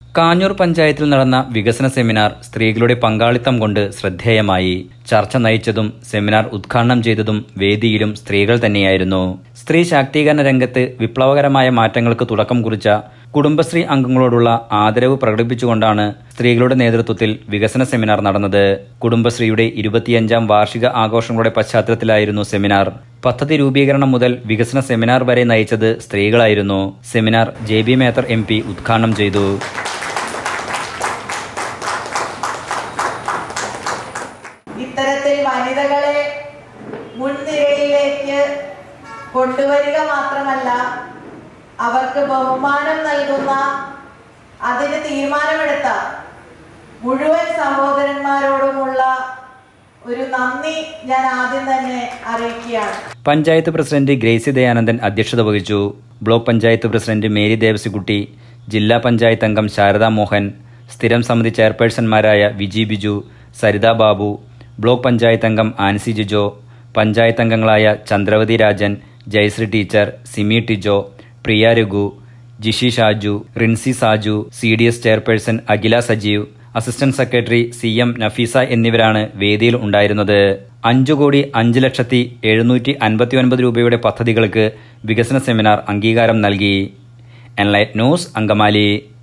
കാഞ്ഞൂർ പഞ്ചായത്തിൽ നടന്ന വികസന സെമിനാർ സ്ത്രീകളുടെ പങ്കാളിത്തം കൊണ്ട് ശ്രദ്ധേയമായി ചർച്ച നയിച്ചതും സെമിനാർ ഉദ്ഘാടനം ചെയ്തതും വേദിയിലും സ്ത്രീകൾ തന്നെയായിരുന്നു സ്ത്രീ ശാക്തീകരണ രംഗത്ത് വിപ്ലവകരമായ മാറ്റങ്ങൾക്ക് തുടക്കം കുറിച്ച കുടുംബശ്രീ അംഗങ്ങളോടുള്ള ആദരവ് പ്രകടിപ്പിച്ചുകൊണ്ടാണ് സ്ത്രീകളുടെ നേതൃത്വത്തിൽ വികസന സെമിനാർ നടന്നത് കുടുംബശ്രീയുടെ ഇരുപത്തിയഞ്ചാം വാർഷിക ആഘോഷങ്ങളുടെ പശ്ചാത്തലത്തിലായിരുന്നു സെമിനാർ പദ്ധതി രൂപീകരണം മുതൽ വികസന സെമിനാർ വരെ നയിച്ചത് സ്ത്രീകളായിരുന്നു seminar J B Mether M P ഉദ്ഘാടനം ചെയ്തു ഇത്തരത്തിൽ വനിതകളെ മുൻനിരയിലേക്ക് കൊണ്ടുവരിക മാത്രമല്ല അവർക്ക് ബഹുമാനം നൽകുന്ന അതിന് തീരുമാനമെടുത്ത മുഴുവൻ സഹോദരന്മാരോടുമുള്ള ഒരു നന്ദി ഞാൻ ആദ്യം തന്നെ അറിയിക്കുകയാണ് പഞ്ചായത്ത് പ്രസിഡന്റ് ഗ്രേസി ദയാനന്ദൻ അധ്യക്ഷത വഹിച്ചു ബ്ലോക്ക് പഞ്ചായത്ത് പ്രസിഡന്റ് മേരി ദേവസിക്കുട്ടി ജില്ലാ പഞ്ചായത്ത് അംഗം ശാരദാ മോഹൻ സ്ഥിരം സമിതി ചെയർപേഴ്സൺമാരായ വിജി ബിജു സരിത ബാബു ബ്ലോക്ക് പഞ്ചായത്ത് അംഗം ആൻസി ജിജോ പഞ്ചായത്ത് അംഗങ്ങളായ Chandravathi Rajan Jayasree teacher Simi Tijo Priya Raghu Jishi Shaju Rincy Saju C D S chairperson Akhila Sajeev assistant secretary C M Nafeesa എന്നിവരാണ് വേദിയിൽ ഉണ്ടായിരുന്നത് അഞ്ചു കോടി അഞ്ച് ലക്ഷത്തി എഴുന്നൂറ്റി അൻപത്തി ഒൻപത് രൂപയുടെ പദ്ധതികൾക്ക് വികസന സെമിനാർ അംഗീകാരം നൽകി എൻലൈറ്റ് ന്യൂസ് അങ്കമാലി